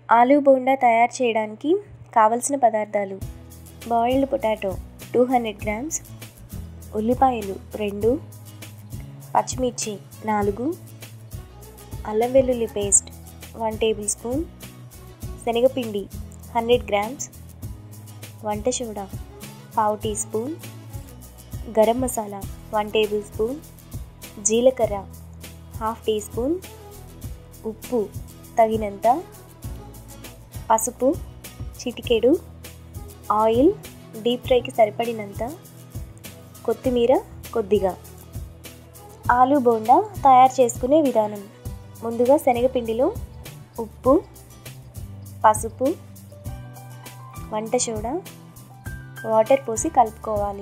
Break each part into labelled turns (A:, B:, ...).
A: ఆలూ బోండా తయారు చేయడానికి కావలసిన పదార్థాలు boiled potato two hundred grams ఉల్లిపాయలు రెండు పచ్చిమిర్చి నాలుగు అల్లం వెల్లుల్లి పేస్ట్ వన్ టేబుల్ స్పూన్ శనగపిండి హండ్రెడ్ గ్రామ్స్ వంట సోడా పావు teaspoon garam masala one tablespoon జీలకర్ర హాఫ్ టీ స్పూన్ ఉప్పు తగినంత పసుపు చిటికెడు ఆయిల్ డీప్ ఫ్రైకి సరిపడినంత కొత్తిమీర కొద్దిగా ఆలూ బోండా తయారు చేసుకునే విధానం ముందుగా శనగపిండిలో ఉప్పు పసుపు వంట సోడా వాటర్ పోసి కలుపుకోవాలి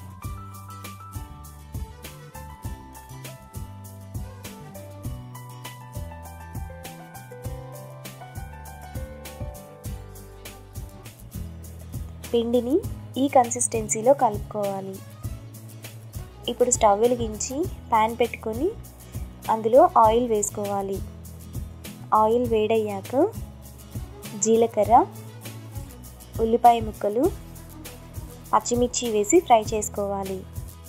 A: పిండిని ఈ కన్సిస్టెన్సీలో కలుపుకోవాలి ఇప్పుడు స్టవ్ వెలిగించి ప్యాన్ పెట్టుకొని అందులో ఆయిల్ వేసుకోవాలి ఆయిల్ వేడయ్యాక జీలకర్ర ఉల్లిపాయ ముక్కలు పచ్చిమిర్చి వేసి ఫ్రై చేసుకోవాలి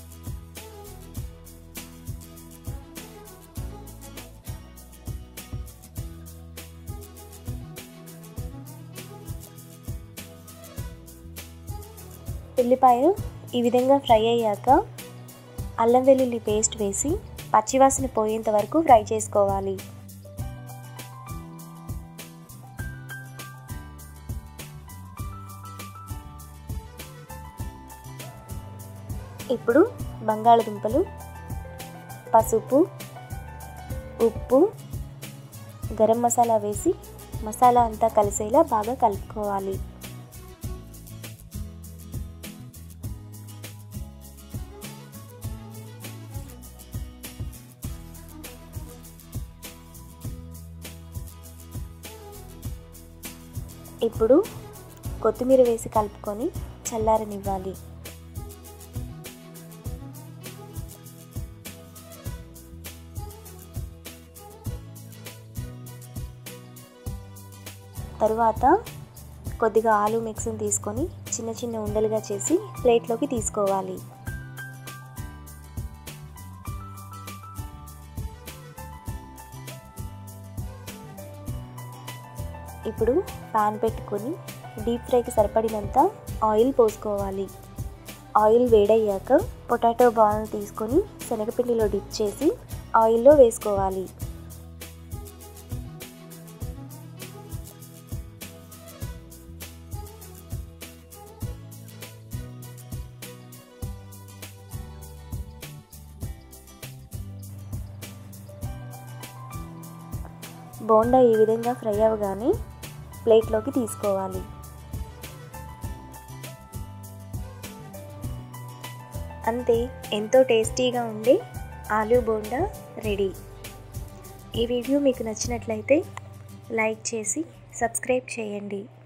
A: ఉల్లిపాయ ఈ విధంగా ఫ్రై అయ్యాక అల్లం వెల్లుల్లి పేస్ట్ వేసి పచ్చివాసన పోయేంత వరకు ఫ్రై చేసుకోవాలి ఇప్పుడు బంగాళదుంపలు పసుపు ఉప్పు గరం మసాలా వేసి మసాలా అంతా కలిసేలా బాగా కలుపుకోవాలి ఇప్పుడు కొత్తిమీర వేసి కలుపుకొని చల్లారనివ్వాలి తరువాత కొద్దిగా ఆలు మిక్స్ని తీసుకొని చిన్న చిన్న ఉండలుగా చేసి ప్లేట్లోకి తీసుకోవాలి ఇప్పుడు పాన్ పెట్టుకొని డీప్ ఫ్రైకి సరిపడినంత ఆయిల్ పోసుకోవాలి ఆయిల్ వేడయ్యాక పొటాటో బాల్ని తీసుకొని శనగపిండిలో డిప్ చేసి ఆయిల్లో వేసుకోవాలి బోండా ఈ విధంగా ఫ్రై అవ్వగానే ప్లేట్లోకి తీసుకోవాలి అంతే ఎంతో టేస్టీగా ఉండే ఆలూ బోండా రెడీ ఈ వీడియో మీకు నచ్చినట్లయితే లైక్ చేసి సబ్స్క్రైబ్ చేయండి